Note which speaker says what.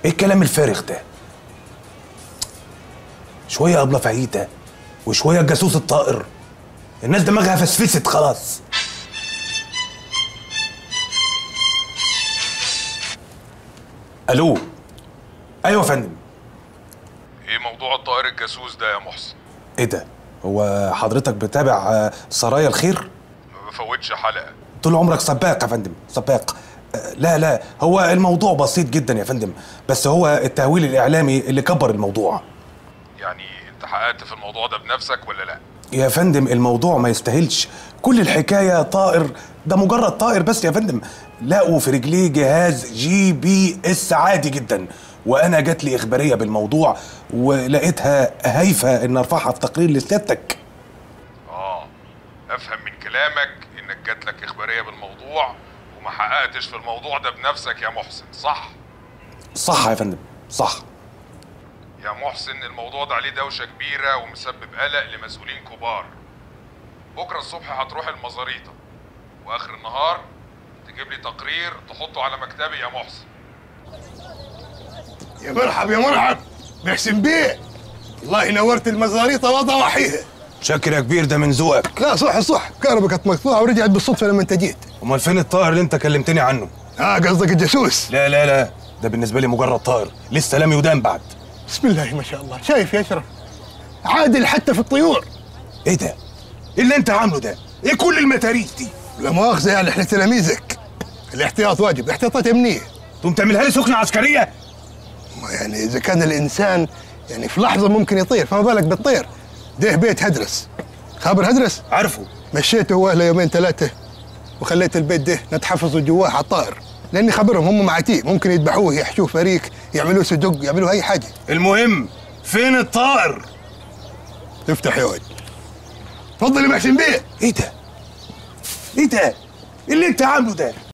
Speaker 1: ايه الكلام الفارغ ده شويه ابله فاهيتا وشويه الجاسوس الطائر الناس دماغها فسفست خلاص الو ايوه يا فندم
Speaker 2: ايه موضوع الطائر الجاسوس ده يا محسن
Speaker 1: ايه ده هو حضرتك بتابع آه، سرايا الخير
Speaker 2: ما بفوتش حلقه
Speaker 1: طول عمرك سباق يا فندم سباق آه، لا لا هو الموضوع بسيط جدا يا فندم بس هو التهويل الاعلامي اللي كبر الموضوع
Speaker 2: يعني انت حققت في الموضوع ده بنفسك ولا لا
Speaker 1: يا فندم الموضوع ما يستاهلش كل الحكاية طائر ده مجرد طائر بس يا فندم لقوا في رجليه جهاز جي بي اس عادي جدا وانا جات لي اخبارية بالموضوع ولقيتها هايفة ان ارفعها في تقرير لسيادتك
Speaker 2: اه افهم من كلامك انك جات لك اخباريه بالموضوع وما حققتش في الموضوع ده بنفسك يا محسن صح
Speaker 1: صح يا فندم صح
Speaker 2: يا محسن الموضوع ده عليه دوشه كبيره ومسبب قلق لمسؤولين كبار بكره الصبح هتروح المزاريطه واخر النهار تجيب لي تقرير تحطه على مكتبي يا محسن
Speaker 3: يا مرحب يا مرحب محسن بيه والله نورت المزاريطه وضواحيها
Speaker 1: شاكر يا كبير ده من ذوقك
Speaker 3: لا صح صح كهرباء كانت مقطوعه ورجعت بالصدفه لما انت جيت
Speaker 1: امال فين الطائر اللي انت كلمتني عنه
Speaker 3: اه قصدك الجاسوس
Speaker 1: لا لا لا ده بالنسبة لي مجرد طائر لسه لم يدان بعد
Speaker 3: بسم الله ما شاء الله شايف يا اشرف عادل حتى في الطيور
Speaker 1: ايه ده ايه اللي انت عامله ده ايه كل المتاريس دي
Speaker 3: لا مؤاخذه يعني احنا تلاميذك الاحتياط واجب احتياطات امنيه
Speaker 1: تقوم تعملها لي سخنة عسكرية
Speaker 3: ما يعني اذا كان الانسان يعني في لحظه ممكن يطير فما بالك بالطير ده بيت هدرس خابر هدرس
Speaker 1: عارفه
Speaker 3: مشيته واهله يومين ثلاثه وخليت البيت ده نتحفظوا جواه على الطائر لاني خبرهم هم معتيه ممكن يذبحوه يحشوه فريك يعملوه سدق يعملوه اي حاجه
Speaker 1: المهم فين الطائر
Speaker 3: افتح يا ولد تفضل يا محسن بيه
Speaker 1: ايه ده ايه ده ايه اللي انت عامله ده